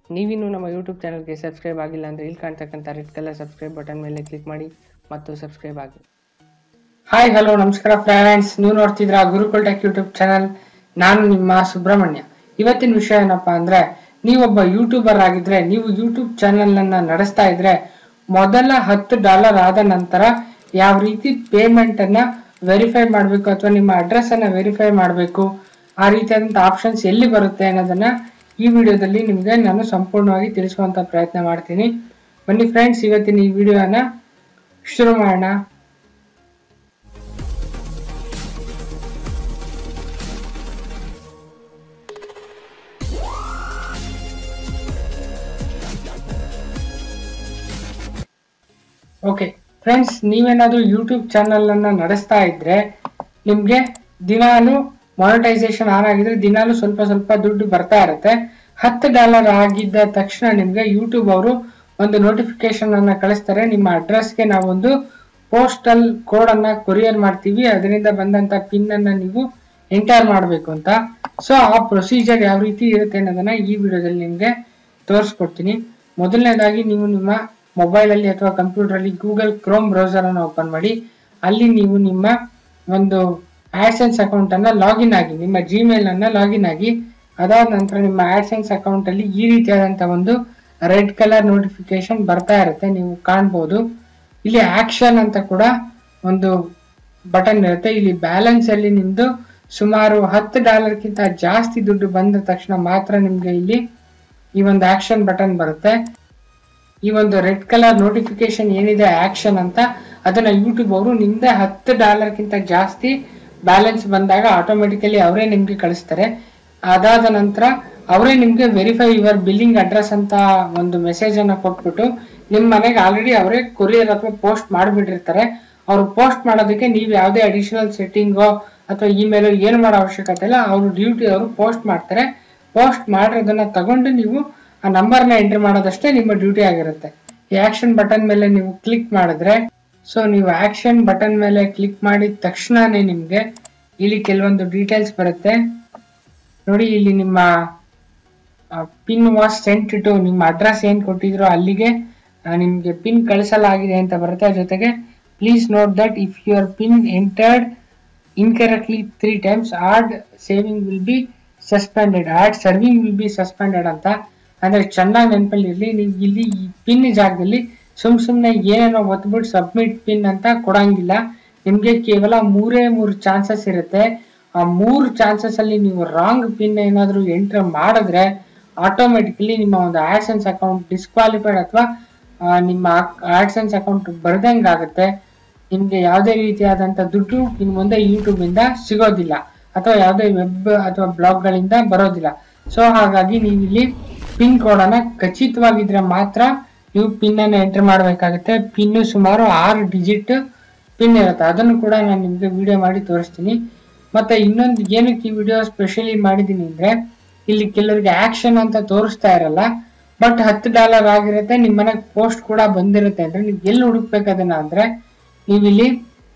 ನೀವಿನ್ನೂ ನಮ್ಮ ಯೂಟ್ಯೂಬ್ ಚಾನಲ್ಗೆ ಸಬ್ಸ್ಕ್ರೈಬ್ ಆಗಿಲ್ಲ ಅಂದರೆ ಇಲ್ಲಿ ಕಾಣ್ತಕ್ಕಂಥ ರೆಡ್ ಕಲರ್ ಸಬ್ಸ್ಕ್ರೈಬ್ ಬಟನ್ ಮೇಲೆ ಕ್ಲಿಕ್ ಮಾಡಿ ಮತ್ತು ಸಬ್ಸ್ಕ್ರೈಬ್ ಆಗಿ ಹಾಯ್ ಹಲೋ ನಮಸ್ಕಾರ ಫ್ರೆಂಡ್ಸ್ ನೀವು ನೋಡ್ತಿದ್ರ ಗುರುಕುಲ್ ಟೆಕ್ ಯೂಟ್ಯೂಬ್ ಚಾನಲ್ ನಾನು ನಿಮ್ಮ ಸುಬ್ರಹ್ಮಣ್ಯ ಇವತ್ತಿನ ವಿಷಯ ಏನಪ್ಪಾ ಅಂದ್ರೆ ನೀವೊಬ್ಬ ಯೂಟ್ಯೂಬರ್ ಆಗಿದ್ರೆ ನೀವು ಯೂಟ್ಯೂಬ್ ಚಾನೆಲ್ ಅನ್ನ ನಡೆಸ್ತಾ ಇದ್ರೆ ಮೊದಲ ಹತ್ತು ಡಾಲರ್ ಆದ ನಂತರ ಯಾವ ರೀತಿ ಪೇಮೆಂಟ್ ಅನ್ನ ವೆರಿಫೈ ಮಾಡಬೇಕು ಅಥವಾ ನಿಮ್ಮ ಅಡ್ರೆಸ್ ಅನ್ನ ವೆರಿಫೈ ಮಾಡಬೇಕು ಆ ರೀತಿಯಾದಂತಹ ಆಪ್ಷನ್ಸ್ ಎಲ್ಲಿ ಬರುತ್ತೆ ಅನ್ನೋದನ್ನ ಈ ವಿಡಿಯೋದಲ್ಲಿ ನಿಮ್ಗೆ ನಾನು ಸಂಪೂರ್ಣವಾಗಿ ತಿಳಿಸುವಂತ ಪ್ರಯತ್ನ ಮಾಡ್ತೀನಿ ಬನ್ನಿ ಫ್ರೆಂಡ್ಸ್ ಇವತ್ತಿನ ಈ ವಿಡಿಯೋನ ಶುರು ಮಾಡೋಣ ಓಕೆ ಫ್ರೆಂಡ್ಸ್ ನೀವೇನಾದ್ರೂ ಯೂಟ್ಯೂಬ್ ಚಾನಲ್ ಅನ್ನ ನಡೆಸ್ತಾ ಇದ್ರೆ ನಿಮ್ಗೆ ದಿನಾಲು ಮಾನಿಟೈಸೇಷನ್ ಆನ್ ಆಗಿದ್ರೆ ದಿನಾಲು ಸ್ವಲ್ಪ ಸ್ವಲ್ಪ ದುಡ್ಡು ಬರ್ತಾ ಇರುತ್ತೆ ಹತ್ತು ಡಾಲರ್ ಆಗಿದ್ದ ತಕ್ಷಣ ನಿಮ್ಗೆ ಯೂಟ್ಯೂಬ್ ಅವರು ಒಂದು ನೋಟಿಫಿಕೇಶನ್ ಅನ್ನ ಕಳಿಸ್ತಾರೆ ನಿಮ್ಮ ಅಡ್ರೆಸ್ಗೆ ನಾವೊಂದು ಪೋಸ್ಟಲ್ ಕೋಡ್ ಅನ್ನ ಕೊರಿಯರ್ ಮಾಡ್ತೀವಿ ಅದರಿಂದ ಬಂದಂತ ಪಿನ್ ಅನ್ನ ನೀವು ಎಂಟರ್ ಮಾಡಬೇಕು ಅಂತ ಸೊ ಆ ಪ್ರೊಸೀಜರ್ ಯಾವ ರೀತಿ ಇರುತ್ತೆ ಅನ್ನೋದನ್ನ ಈ ವಿಡಿಯೋದಲ್ಲಿ ನಿಮ್ಗೆ ತೋರಿಸ್ಕೊಡ್ತೀನಿ ಮೊದಲನೇದಾಗಿ ನೀವು ನಿಮ್ಮ ಮೊಬೈಲ್ ಅಲ್ಲಿ ಅಥವಾ ಕಂಪ್ಯೂಟರ್ ಅಲ್ಲಿ ಗೂಗಲ್ ಕ್ರೋಮ್ ಬ್ರೌಸರ್ ಅನ್ನು ಓಪನ್ ಮಾಡಿ ಅಲ್ಲಿ ನೀವು ನಿಮ್ಮ ಒಂದು ಆಡ್ಸೆನ್ಸ್ ಅಕೌಂಟ್ ಅನ್ನ ಲಾಗಿನ್ ಆಗಿ ನಿಮ್ಮ ಜಿಮೇಲ್ ಅನ್ನ ಲಾಗಿನ್ ಆಗಿ ಅದಾದ ನಂತರ ನಿಮ್ಮ ಆಡ್ಸೆನ್ಸ್ ಅಕೌಂಟ್ ಅಲ್ಲಿ ಈ ರೀತಿಯಾದಂತ ಒಂದು ರೆಡ್ ಕಲರ್ ನೋಟಿಫಿಕೇಶನ್ ಬರ್ತಾ ಇರುತ್ತೆ ನೀವು ಕಾಣ್ಬೋದು ಇಲ್ಲಿ ಆಕ್ಷನ್ ಅಂತ ಕೂಡ ಒಂದು ಬಟನ್ ಇರುತ್ತೆ ಇಲ್ಲಿ ಬ್ಯಾಲೆನ್ಸ್ ಅಲ್ಲಿ ನಿಮ್ದು ಸುಮಾರು ಹತ್ತು ಡಾಲರ್ಗಿಂತ ಜಾಸ್ತಿ ದುಡ್ಡು ಬಂದ ತಕ್ಷಣ ಮಾತ್ರ ನಿಮ್ಗೆ ಇಲ್ಲಿ ಈ ಒಂದು ಆಕ್ಷನ್ ಬಟನ್ ಬರುತ್ತೆ ಈ ಒಂದು ರೆಡ್ ಕಲರ್ ನೋಟಿಫಿಕೇಶನ್ ಏನಿದೆ ಆಕ್ಷನ್ ಅಂತ ಅದನ್ನ ಯೂಟ್ಯೂಬ್ ಅವರು ನಿಮ್ದೆ ಹತ್ತು ಡಾಲರ್ಗಿಂತ ಜಾಸ್ತಿ ಬ್ಯಾಲೆನ್ಸ್ ಬಂದಾಗ ಆಟೋಮೆಟಿಕಲಿ ಅವರೇ ನಿಮ್ಗೆ ಕಳಿಸ್ತಾರೆ ಅದಾದ ನಂತರ ಅವರೇ ನಿಮ್ಗೆ ವೆರಿಫೈ ಯುವರ್ ಬಿಲ್ಲಿಂಗ್ ಅಡ್ರೆಸ್ ಅಂತ ಒಂದು ಮೆಸೇಜ್ ಅನ್ನ ಕೊಟ್ಬಿಟ್ಟು ನಿಮ್ ಮನೆಗೆ ಆಲ್ರೆಡಿ ಅವರೇ ಕೊರಿಯರ್ ಅಥವಾ ಪೋಸ್ಟ್ ಮಾಡಿಬಿಟ್ಟಿರ್ತಾರೆ ಅವ್ರು ಪೋಸ್ಟ್ ಮಾಡೋದಕ್ಕೆ ನೀವು ಯಾವುದೇ ಅಡಿಷನಲ್ ಸೆಟ್ಟಿಂಗೋ ಅಥವಾ ಇಮೇಲ್ ಏನು ಮಾಡೋ ಅವಶ್ಯಕತೆ ಇಲ್ಲ ಅವ್ರು ಡ್ಯೂಟಿ ಅವರು ಪೋಸ್ಟ್ ಮಾಡ್ತಾರೆ ಪೋಸ್ಟ್ ಮಾಡಿರೋದನ್ನ ತಗೊಂಡು ನೀವು ಆ ನಂಬರ್ನ ಎಂಟ್ರಿ ಮಾಡೋದಷ್ಟೇ ನಿಮ್ಮ ಡ್ಯೂಟಿ ಆಗಿರುತ್ತೆ ಈ ಆಕ್ಷನ್ ಬಟನ್ ಮೇಲೆ ನೀವು ಕ್ಲಿಕ್ ಮಾಡಿದ್ರೆ ಸೊ ನೀವು ಆಕ್ಷನ್ ಬಟನ್ ಮೇಲೆ ಕ್ಲಿಕ್ ಮಾಡಿದ ತಕ್ಷಣನೇ ನಿಮ್ಗೆ ಇಲ್ಲಿ ಕೆಲವೊಂದು ಡೀಟೇಲ್ಸ್ ಬರುತ್ತೆ ನೋಡಿ ಇಲ್ಲಿ ನಿಮ್ಮ ಪಿನ್ ವಾಸ್ ಸೆಂಟ್ ಟು ನಿಮ್ಮ ಅಡ್ರೆಸ್ ಏನ್ ಕೊಟ್ಟಿದ್ರು ಅಲ್ಲಿಗೆ ಆ, ನಿಮ್ಗೆ ಪಿನ್ ಕಳಿಸಲಾಗಿದೆ ಅಂತ ಬರುತ್ತೆ ಜೊತೆಗೆ please note that if your PIN entered incorrectly three times ad saving will be suspended ad serving will be suspended ಅಂತ ಅಂದ್ರೆ ಚೆನ್ನಾಗಿ ನೆನಪಲ್ಲಿ ಇರ್ಲಿ ನೀವು ಇಲ್ಲಿ ಈ ಪಿನ್ ಜಾಗದಲ್ಲಿ ಸುಮ್ ಸುಮ್ನೆ ಏನೇನೋ ಒತ್ಬಿಟ್ಟು ಸಬ್ಮಿಟ್ ಪಿನ್ ಅಂತ ಕೊಡಂಗಿಲ್ಲ ನಿಮ್ಗೆ ಕೇವಲ ಮೂರೇ ಮೂರು ಚಾನ್ಸಸ್ ಇರುತ್ತೆ ಆ ಮೂರು ಚಾನ್ಸಸ್ ಅಲ್ಲಿ ನೀವು ರಾಂಗ್ ಪಿನ್ ಏನಾದ್ರು ಎಂಟರ್ ಮಾಡಿದ್ರೆ ಆಟೋಮೆಟಿಕಲಿ ನಿಮ್ಮ ಒಂದು ಆಡ್ಸೆನ್ಸ್ ಅಕೌಂಟ್ ಡಿಸ್ಕ್ವಾಲಿಫೈಡ್ ಅಥವಾ ನಿಮ್ಮ ಆಡ್ಸೆನ್ಸ್ ಅಕೌಂಟ್ ಬರ್ದಂಗಾಗುತ್ತೆ ನಿಮ್ಗೆ ಯಾವುದೇ ರೀತಿಯಾದಂತ ದುಡ್ಡು ಇನ್ ಮುಂದೆ ಯೂಟ್ಯೂಬ್ ಇಂದ ಸಿಗೋದಿಲ್ಲ ಅಥವಾ ಯಾವುದೇ ವೆಬ್ ಅಥವಾ ಬ್ಲಾಗ್ ಗಳಿಂದ ಬರೋದಿಲ್ಲ ಸೊ ಹಾಗಾಗಿ ನೀವು ಇಲ್ಲಿ ಪಿನ್ ಕೋಡ್ ಅನ್ನ ಖಚಿತವಾಗಿದ್ರೆ ಮಾತ್ರ ನೀವು ಪಿನ್ ಅನ್ನ ಎಂಟರ್ ಮಾಡಬೇಕಾಗುತ್ತೆ ಪಿನ್ ಸುಮಾರು ಆರು ಡಿಜಿಟ್ ಪಿನ್ ಇರುತ್ತೆ ಅದನ್ನು ಕೂಡ ನಾನು ನಿಮ್ಗೆ ವಿಡಿಯೋ ಮಾಡಿ ತೋರಿಸ್ತೀನಿ ಮತ್ತೆ ಇನ್ನೊಂದು ಏನಕ್ಕೆ ಈ ವಿಡಿಯೋ ಸ್ಪೆಷಲಿ ಮಾಡಿದೀನಿ ಅಂದ್ರೆ ಇಲ್ಲಿ ಕೆಲವರಿಗೆ ಆಕ್ಷನ್ ಅಂತ ತೋರಿಸ್ತಾ ಇರಲ್ಲ ಬಟ್ ಹತ್ತು ಡಾಲರ್ ಆಗಿರುತ್ತೆ ನಿಮ್ಮ ಮನೆಗೆ ಪೋಸ್ಟ್ ಕೂಡ ಬಂದಿರುತ್ತೆ ಅಂದ್ರೆ ನೀವು ಎಲ್ಲಿ ಹುಡುಕ್ಬೇಕು ಅದನ್ನ ಅಂದ್ರೆ ನೀವು ಇಲ್ಲಿ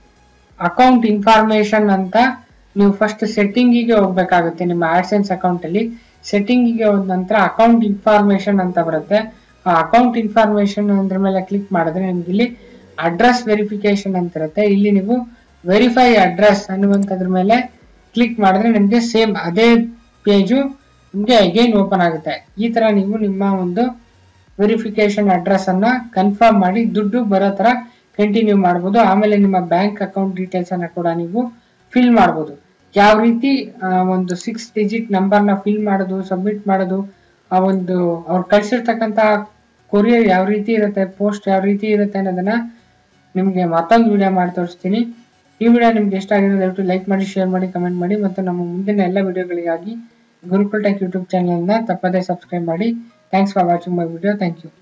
ಅಕೌಂಟ್ ಇನ್ಫಾರ್ಮೇಶನ್ ಅಂತ ನೀವು ಫಸ್ಟ್ ಸೆಟ್ಟಿಂಗಿಗೆ ಹೋಗ್ಬೇಕಾಗುತ್ತೆ ನಿಮ್ಮ ಆಡ್ಸೆನ್ಸ್ ಅಕೌಂಟ್ ಅಲ್ಲಿ ಸೆಟ್ಟಿಂಗಿಗೆ ಹೋದ ನಂತರ ಅಕೌಂಟ್ ಇನ್ಫಾರ್ಮೇಶನ್ ಅಂತ ಬರುತ್ತೆ ಆ ಅಕೌಂಟ್ ಇನ್ಫಾರ್ಮೇಶನ್ ಅದ್ರ ಮೇಲೆ ಕ್ಲಿಕ್ ಮಾಡಿದ್ರೆ ನಿಮ್ಗೆ ಇಲ್ಲಿ ಅಡ್ರೆಸ್ ವೆರಿಫಿಕೇಶನ್ ಅಂತ ಇರುತ್ತೆ ಇಲ್ಲಿ ನೀವು ವೆರಿಫೈ ಅಡ್ರೆಸ್ ಅನ್ನುವಂಥದ್ರ ಮೇಲೆ ಕ್ಲಿಕ್ ಮಾಡಿದ್ರೆ ನಿಮ್ಗೆ ಸೇಮ್ ಅದೇ ಪೇಜು ನಿಮ್ಗೆ ಅಗೈನ್ ಓಪನ್ ಆಗುತ್ತೆ ಈ ತರ ನೀವು ನಿಮ್ಮ ಒಂದು ವೆರಿಫಿಕೇಶನ್ ಅಡ್ರೆಸ್ ಅನ್ನ ಕನ್ಫರ್ಮ್ ಮಾಡಿ ದುಡ್ಡು ಬರೋ ತರ ಕಂಟಿನ್ಯೂ ಮಾಡ್ಬೋದು ಆಮೇಲೆ ನಿಮ್ಮ ಬ್ಯಾಂಕ್ ಅಕೌಂಟ್ ಡೀಟೇಲ್ಸ್ ಅನ್ನ ಕೂಡ ನೀವು ಫಿಲ್ ಮಾಡ್ಬೋದು ಯಾವ ರೀತಿ ಆ, ಒಂದು ಸಿಕ್ಸ್ ಡಿಜಿಟ್ ನಂಬರ್ ನ ಫಿಲ್ ಮಾಡೋದು ಸಬ್ಮಿಟ್ ಮಾಡೋದು ಆ ಒಂದು ಅವ್ರು ಕಳ್ಸಿರ್ತಕ್ಕಂತ ಕೊರಿಯರ್ ಯಾವ ರೀತಿ ಇರುತ್ತೆ ಪೋಸ್ಟ್ ಯಾವ ರೀತಿ ಇರುತ್ತೆ ಅನ್ನೋದನ್ನ ನಿಮ್ಗೆ ಮತ್ತೊಂದು ವಿಡಿಯೋ ಮಾಡಿ ತೋರಿಸ್ತೀನಿ ಈ ವಿಡಿಯೋ ನಿಮ್ಗೆ ಇಷ್ಟ ಆಗಿದೆ ದಯವಿಟ್ಟು ಲೈಕ್ ಮಾಡಿ ಶೇರ್ ಮಾಡಿ ಕಮೆಂಟ್ ಮಾಡಿ ಮತ್ತು ನಮ್ಮ ಮುಂದಿನ ಎಲ್ಲ ವಿಡಿಯೋಗಳಿಗಾಗಿ ಗುರುಕುಲ್ ಟೆಕ್ ಯೂಟ್ಯೂಬ್ ಚಾನಲ್ನ ತಪ್ಪದೇ ಸಬ್ಸ್ಕ್ರೈಬ್ ಮಾಡಿ thanks for watching my video thank you